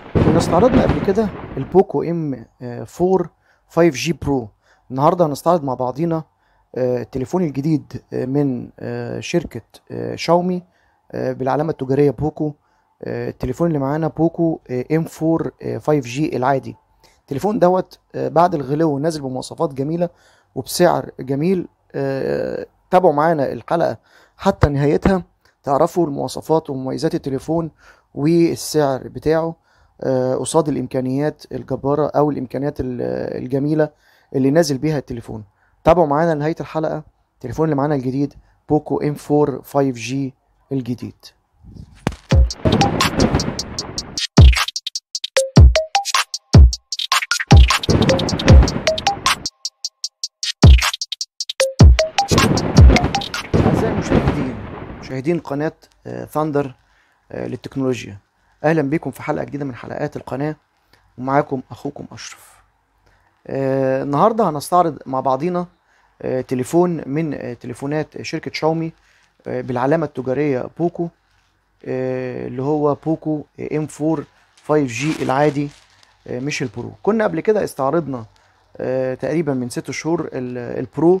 كنا استعرضنا قبل كده البوكو ام 4 5G برو النهارده هنستعرض مع بعضينا آه، التليفون الجديد آه، من آه، شركة آه، شاومي آه، بالعلامة التجارية بوكو آه، التليفون اللي معانا بوكو ام 4 5G العادي التليفون دوت آه، بعد الغلو نازل بمواصفات جميلة وبسعر جميل آه، تابعوا معانا الحلقة حتى نهايتها تعرفوا المواصفات ومميزات التليفون والسعر بتاعه آه، قصاد الامكانيات الجباره او الامكانيات ال- الجميله اللي نازل بيها التليفون تابعوا معانا لنهايه الحلقه التليفون اللي معانا الجديد بوكو ام 4 5G الجديد اعزائي المشاهدين مشاهدين قناه ثاندر للتكنولوجيا اهلا بكم في حلقه جديده من حلقات القناه ومعاكم اخوكم اشرف آه، النهارده هنستعرض مع بعضينا آه، تليفون من آه، تليفونات شركه شاومي آه، بالعلامه التجاريه بوكو آه، اللي هو بوكو ام 4 5G العادي آه، مش البرو كنا قبل كده استعرضنا آه، تقريبا من ست شهور ال- البرو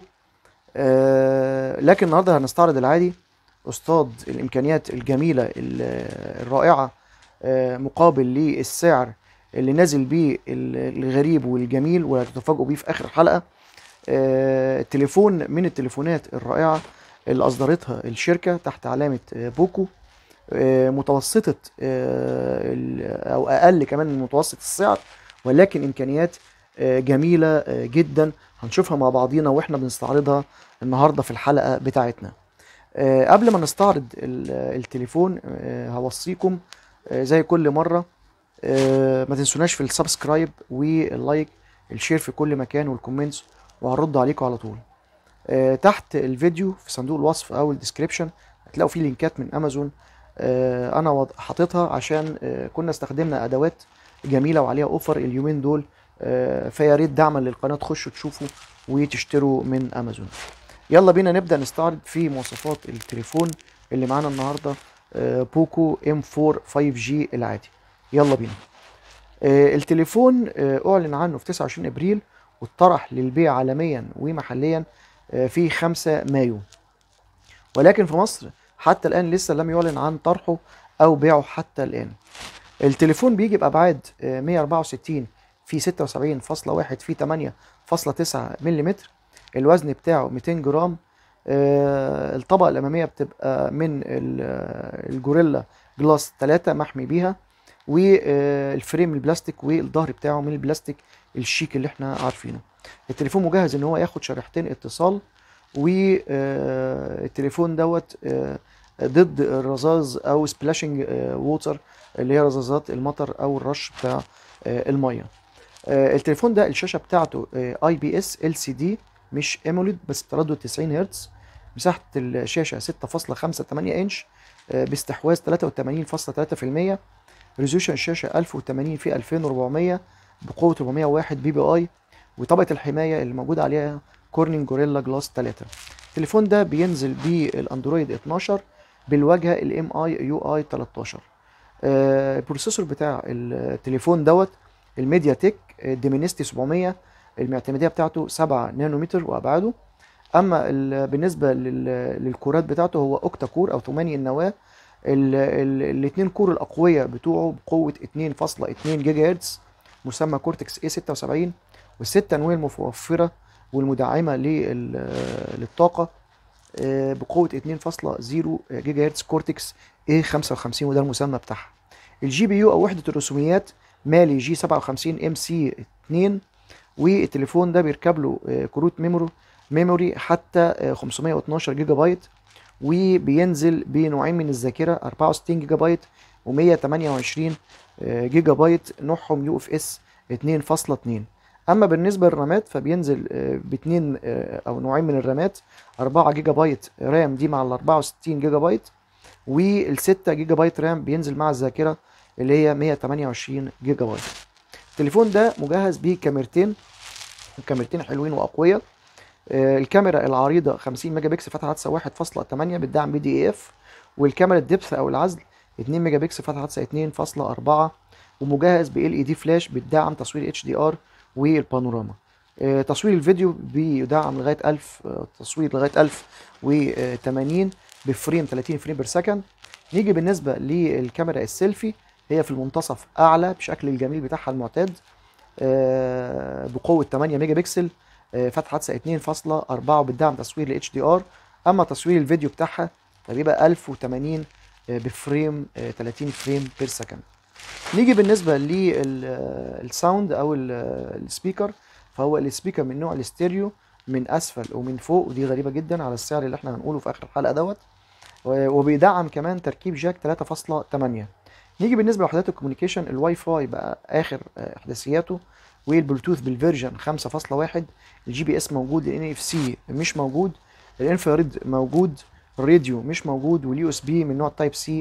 آه، لكن النهارده هنستعرض العادي قصاد الامكانيات الجميله ال- الرائعه آه، مقابل للسعر اللي نازل بيه ال- الغريب والجميل وهتتفاجئوا بيه في اخر الحلقه آه، التليفون من التليفونات الرائعه اللي اصدرتها الشركه تحت علامه آه، بوكو آه، متوسطه آه، ال- او اقل كمان من متوسط السعر ولكن امكانيات آه، جميله آه، جدا هنشوفها مع بعضينا واحنا بنستعرضها النهارده في الحلقه بتاعتنا آه، قبل ما نستعرض ال- التليفون آه، هوصيكم آه، زي كل مره آه، ما تنسوناش في السبسكرايب واللايك الشير في كل مكان والكومنتس وهرد عليكم على طول آه، تحت الفيديو في صندوق الوصف او الديسكريبشن هتلاقوا فيه لينكات من امازون آه، انا وض- حاططها عشان آه، كنا استخدمنا ادوات جميله وعليها اوفر اليومين دول آه، فيا ريت دعما للقناه تخشوا تشوفوا وتشتروا من امازون يلا بينا نبدا نستعرض في مواصفات التليفون اللي معانا النهارده آه، بوكو ام 4 5G العادي يلا بينا آه، التليفون آه، اعلن عنه في 29 ابريل واتطرح للبيع عالميا ومحليا آه، في 5 مايو ولكن في مصر حتى الان لسه لم يعلن عن طرحه او بيعه حتى الان التليفون بيجي بابعاد آه، 164 في 76.1 في 8.9 ملم الوزن بتاعه 200 جرام آه، الطبقة الأمامية بتبقى من ال- آه، الجوريلا جلاس 3 محمي بيها والفريم البلاستيك والظهر بتاعه من البلاستيك الشيك اللي احنا عارفينه التليفون مجهز ان هو ياخد شريحتين اتصال والتليفون دوت آه، ضد الرذاذ او سبلاشنج ووتر اللي هي رذاذات المطر او الرش بتاع آه، الميه آه، التليفون ده الشاشه بتاعته اي بي اس ال سي دي مش ايموليد بس بتردد 90 هرتز مساحه الشاشه 6.58 انش آه، باستحواذ 83.3% ريزولوشن الشاشه 1080 في 2400 بقوه 401 بي بي اي وطبقه الحمايه اللي موجود عليها كورنينج جوريلا جلاس 3 التليفون ده بينزل بالاندرويد 12 بالواجهه الام اي يو اي 13 آه، البروسيسور بتاع التليفون دوت الميديا تك ديمينيستي 700 المعتمديه بتاعته 7 نانومتر وابعاده اما ال- بالنسبه لل- للكورات بتاعته هو اوكتا كور او ثماني النواه الاثنين كور الاقوياء بتوعه بقوه 2.2 جيجا هرتز مسمى كورتكس اي 76 والست انويه المتوفره والمدعمه لل- للطاقه آه، بقوه 2.0 جيجا هرتز كورتكس اي 55 وده المسمى بتاعها الجي بي يو او وحده الرسوميات مالي جي 57 ام سي 2 والتليفون ده بيركب له آه، كروت ميموري ميموري حتى آه، 512 جيجا بايت وبينزل بنوعين من الذاكره 64 جيجا بايت و128 جيجا بايت نوعهم يو اف اس 2.2 اما بالنسبه للرامات فبينزل باثنين او نوعين من الرامات 4 جيجا بايت رام دي مع ال 64 جيجا بايت وال 6 جيجا بايت رام بينزل مع الذاكره اللي هي 128 جيجا بايت التليفون ده مجهز بكاميرتين كاميرتين حلوين واقوياء آه، الكاميرا العريضه 50 ميجا بكسل فتحه عدسه 1.8 بتدعم بي دي اف والكاميرا الدبث او العزل 2 ميجا بكسل فتحه عدسه 2.4 ومجهز ب ال اي دي فلاش بتدعم تصوير اتش دي ار والبانوراما آه، تصوير الفيديو بيدعم لغايه 1000 آه، تصوير لغايه 1080 بفريم 30 فريم بير سكند نيجي بالنسبه للكاميرا السيلفي هي في المنتصف اعلى بشكل الجميل بتاعها المعتاد آه، بقوه 8 ميجا بكسل آه، فتحه عدسه 2.4 وبتدعم تصوير ال اتش دي ار اما تصوير الفيديو بتاعها فبيبقى 1080 آه، بفريم آه، 30 فريم بير سكند نيجي بالنسبه للساوند او ال- السبيكر فهو السبيكر من نوع الاستيريو من اسفل ومن فوق ودي غريبه جدا على السعر اللي احنا هنقوله في اخر الحلقه دوت و- وبيدعم كمان تركيب جاك 3.8 نيجي بالنسبه لوحدات الكوميونيكيشن الواي فاي بقى اخر آه، احداثياته والبلوتوث بالفيرجن 5.1 الجي بي اس موجود الان اف سي مش موجود الانفراريد موجود الراديو مش موجود واليو اس بي من نوع تايب سي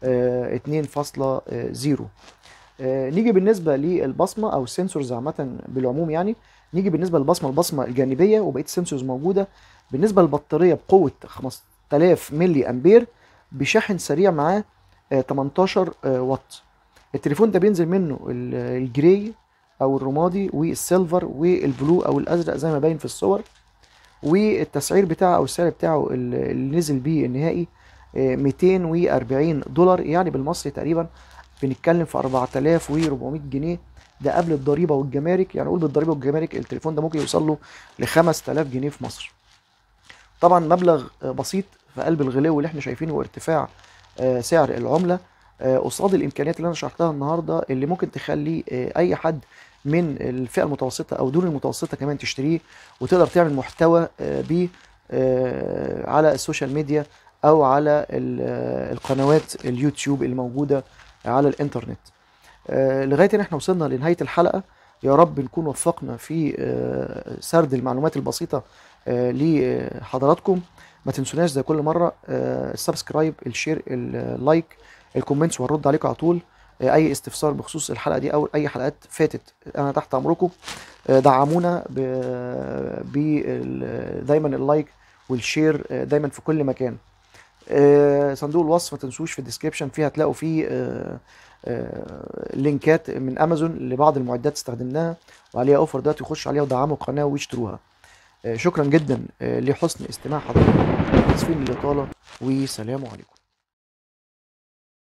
2.0 آه، نيجي بالنسبه للبصمه او السنسورز عامه بالعموم يعني نيجي بالنسبه للبصمه البصمه الجانبيه وبقيه السنسورز موجوده بالنسبه للبطاريه بقوه 5000 ملي امبير بشاحن سريع معاه آه، 18 آه، واط التليفون ده بينزل منه ال- الجراي او الرمادي والسيلفر والبلو او الازرق زي ما باين في الصور والتسعير بتاعه او السعر بتاعه ال- اللي نزل بيه النهائي آه، 240 دولار يعني بالمصري تقريبا بنتكلم في 4400 جنيه ده قبل الضريبه والجمارك يعني قول بالضريبه والجمارك التليفون ده ممكن يوصل له ل 5000 جنيه في مصر طبعا مبلغ آه، بسيط في قلب الغلو اللي احنا شايفينه وارتفاع آه، سعر العمله آه، قصاد الامكانيات اللي انا شرحتها النهارده اللي ممكن تخلي آه، اي حد من الفئه المتوسطه او دون المتوسطه كمان تشتريه وتقدر تعمل محتوى آه، بيه آه، على السوشيال ميديا او على ال- آه، القنوات اليوتيوب اللي موجوده على الانترنت آه، لغايه ان احنا وصلنا لنهايه الحلقه يا رب نكون وفقنا في آه، سرد المعلومات البسيطه آه، لحضراتكم ما تنسوناش زي كل مره آه، السبسكرايب الشير اللايك الكومنتس وهنرد عليكم على طول آه، اي استفسار بخصوص الحلقه دي او اي حلقات فاتت انا تحت امركم آه، دعمونا ب بال- دايما اللايك والشير آه، دايما في كل مكان آه، صندوق الوصف ما تنسوش في الديسكريبشن فيه هتلاقوا فيه آه، آه، لينكات من امازون لبعض المعدات استخدمناها وعليها اوفر دلوقتي يخشوا عليها ودعموا القناه ويشتروها آه، شكرا جدا آه، لحسن استماع حضراتكم اسفين للاطاله وسلام عليكم